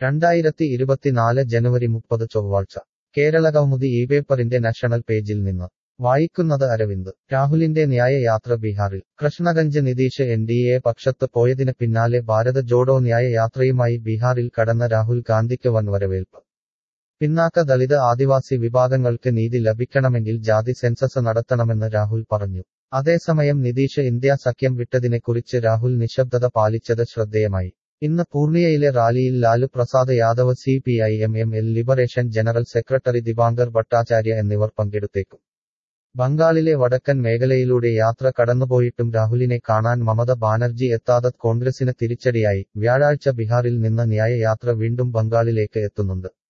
രണ്ടായിരത്തി ഇരുപത്തിനാല് ജനുവരി മുപ്പത് ചൊവ്വാഴ്ച കേരള കൗമുദി ഈ പേപ്പറിന്റെ നാഷണൽ പേജിൽ നിന്ന് വായിക്കുന്നത് അരവിന്ദ് രാഹുലിന്റെ ന്യായയാത്ര ബീഹാറിൽ Krishnaganj Nitish N D A പക്ഷത്ത് പോയതിന് പിന്നാലെ ഭാരത് ജോഡോ ന്യായയാത്രയുമായി ബീഹാറിൽ കടന്ന രാഹുൽ ഗാന്ധിക്ക് വൻ വരവേൽപ്പ് പിന്നാക്ക ദളിത് ആദിവാസി വിഭാഗങ്ങൾക്ക് നീതി ലഭിക്കണമെങ്കിൽ ജാതി സെൻസസ് നടത്തണമെന്ന് രാഹുൽ പറഞ്ഞു അതേസമയം നിതീഷ് ഇന്ത്യ സഖ്യം വിട്ടതിനെക്കുറിച്ച് രാഹുൽ നിശബ്ദത പാലിച്ചത് ശ്രദ്ധേയമായി ഇന്ന് പൂർണിയയിലെ റാലിയിൽ Lalu Prasad Yadav C P I M M L liberation general secretary Dipankar Bhattacharya എന്നിവർ പങ്കെടുത്തേക്കും ബംഗാളിലെ വടക്കൻ മേഖലയിലൂടെ യാത്ര കടന്നുപോയിട്ടും രാഹുലിനെ കാണാൻ മമത ബാനർജി എത്താതെ കോൺഗ്രസിന് തിരിച്ചടിയായി വ്യാഴാഴ്ച ബീഹാറിൽ നിന്ന് ന്യായയാത്ര വീണ്ടും ബംഗാളിലേക്ക് എത്തുന്നുണ്ട്